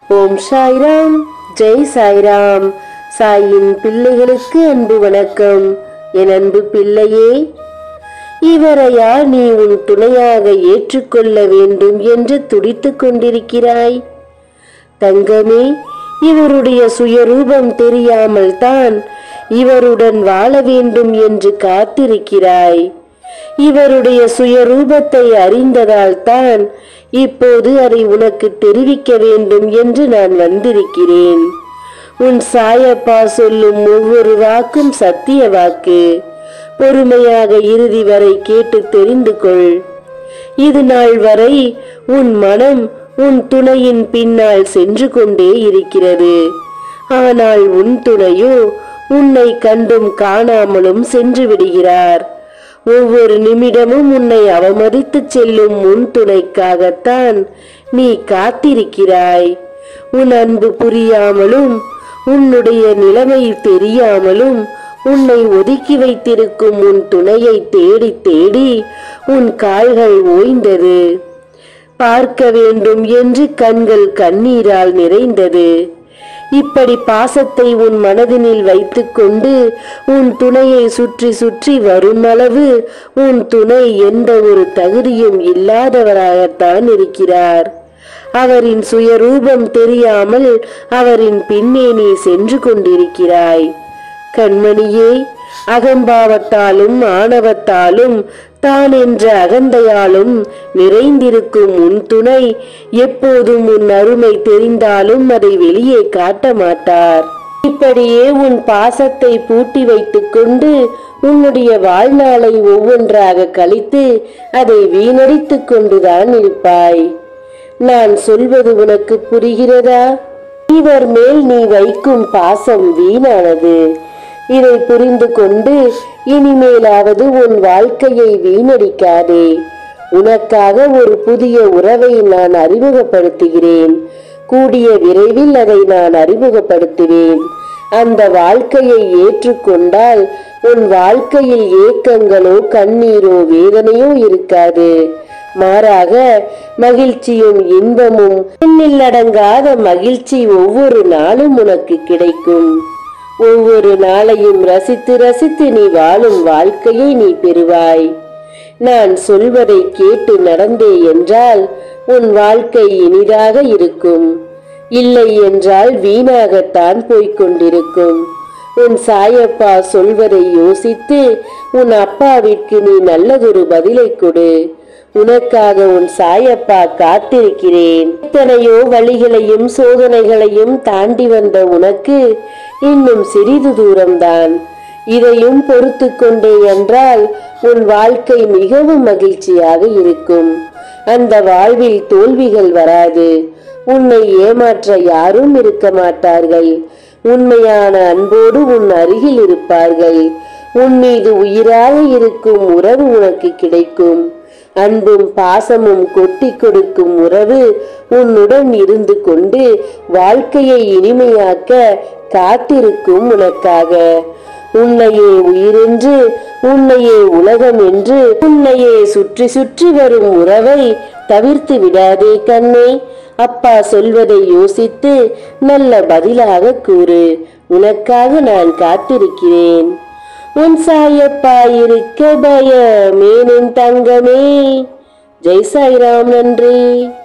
ஓம் சாய்ராம் ஜெய் சாய்ராம் சாயின் பிள்ளைகளுக்கு அன்பு வணக்கம் என் அன்பு பிள்ளையே இவரையா நீ உன் துணையாக ஏற்றுக்கொள்ள வேண்டும் என்று துடித்துக் கொண்டிருக்கிறாய் தங்கமே இவருடைய சுயரூபம் தெரியாமல் தான் இவருடன் வாழ வேண்டும் என்று காத்திருக்கிறாய் இவருடைய சுயரூபத்தை அறிந்ததால் தான் இப்போது அதை உனக்கு தெரிவிக்க வேண்டும் என்று நான் வந்திருக்கிறேன் உன் சாயப்பா சொல்லும் ஒவ்வொரு வாக்கும் சத்திய வாக்கு பொறுமையாக இறுதி வரை கேட்டு தெரிந்து கொள் இது நாள் வரை உன் மனம் உன் துணையின் பின்னால் சென்று கொண்டே இருக்கிறது ஆனால் உன் துணையோ உன்னை கண்டும் காணாமலும் சென்று விடுகிறார் ஒவ்வொரு நிமிடமும் உன்னை அவமதித்து செல்லும் உன் துணைக்காகத்தான் நீ காத்திருக்கிறாய் உன் அன்பு புரியாமலும் உன்னுடைய நிலைமை தெரியாமலும் உன்னை ஒதுக்கி வைத்திருக்கும் உன் துணையை தேடி தேடி உன் கால்கள் ஓய்ந்தது பார்க்க வேண்டும் என்று கண்கள் கண்ணீரால் நிறைந்தது இப்படி பாசத்தை உன் மனதினில் வைத்துக்கொண்டு உன் துணையை சுற்றி சுற்றி வரும் அளவு உன் துணை எந்த ஒரு தகுதியும் இல்லாதவராகத்தான் இருக்கிறார் அவரின் சுயரூபம் தெரியாமல் அவரின் பின்னே நீ சென்று கொண்டிருக்கிறாய் கண்மணியே அகம்பாவத்தாலும் ஆணவத்தாலும் தான் என்ற அகந்தையாலும் நிறைந்திருக்கும் உன் துணை எப்போதும் உன் அருமை தெரிந்தாலும் அதை வெளியே காட்ட மாட்டார் இப்படியே உன் பாசத்தை பூட்டி வைத்துக் கொண்டு உன்னுடைய வாழ்நாளை ஒவ்வொன்றாக கழித்து அதை வீணடித்துக் கொண்டுதான் இருப்பாய் நான் சொல்வது உனக்கு புரிகிறதா இவர் மேல் நீ வைக்கும் பாசம் வீணானது இதை புரிந்து கொண்டு இனிமேலாவது உன் வாழ்க்கையை வீணடிக்காதே உனக்காக ஒரு புதிய உறவை நான் அறிமுகப்படுத்துகிறேன் கூடிய விரைவில் அதை நான் அறிமுகப்படுத்துவேன் அந்த வாழ்க்கையை ஏற்றுக்கொண்டால் உன் வாழ்க்கையில் ஏக்கங்களோ கண்ணீரோ வேதனையோ இருக்காது மாறாக மகிழ்ச்சியும் இன்பமும் எண்ணில் அடங்காத மகிழ்ச்சி ஒவ்வொரு நாளும் உனக்கு கிடைக்கும் ஒவ்வொரு நாளையும் ரசித்து ரசித்து நீ வாழும் வாழ்க்கையை நீ பெறுவாய் நான் சொல்வதை கேட்டு நடந்தே என்றால் உன் வாழ்க்கை இனிதாக இருக்கும் இல்லை என்றால் வீணாகத்தான் போய்க் கொண்டிருக்கும் உன் சாயப்பா சொல்வதை யோசித்து உன் அப்பாவிற்கு நீ நல்லதொரு பதிலை கொடு உனக்காக உன் சாயப்பா காத்திருக்கிறேன் எத்தனையோ வழிகளையும் சோதனைகளையும் தாண்டி வந்த உனக்கு இன்னும் சிறிது தூரம்தான் இதையும் பொறுத்து கொண்டே என்றால் உன் வாழ்க்கை மிகவும் மகிழ்ச்சியாக இருக்கும் அந்த வாழ்வில் தோல்விகள் வராது உன்னை ஏமாற்ற யாரும் இருக்க மாட்டார்கள் உண்மையான அன்போடு உன் அருகில் இருப்பார்கள் உன் மீது உயிராக இருக்கும் உறவு உனக்கு கிடைக்கும் அன்பும் பாசமும் கொட்டி கொடுக்கும் உறவு உன்னுடன் இருந்து கொண்டு வாழ்க்கையை இனிமையாக்க காத்திருக்கும் உனக்காக உன்னையே உயிரென்று உன்னையே உலகம் என்று உன்னையே சுற்றி சுற்றி வரும் உறவை தவிர்த்து விடாதே கண்ணே அப்பா சொல்வதை யோசித்து நல்ல பதிலாக கூறு உனக்காக நான் காத்திருக்கிறேன் உன் சாயப்பா இருக்க பயமேனின் தங்கமே ஜெய் சாய்ராம் நன்றி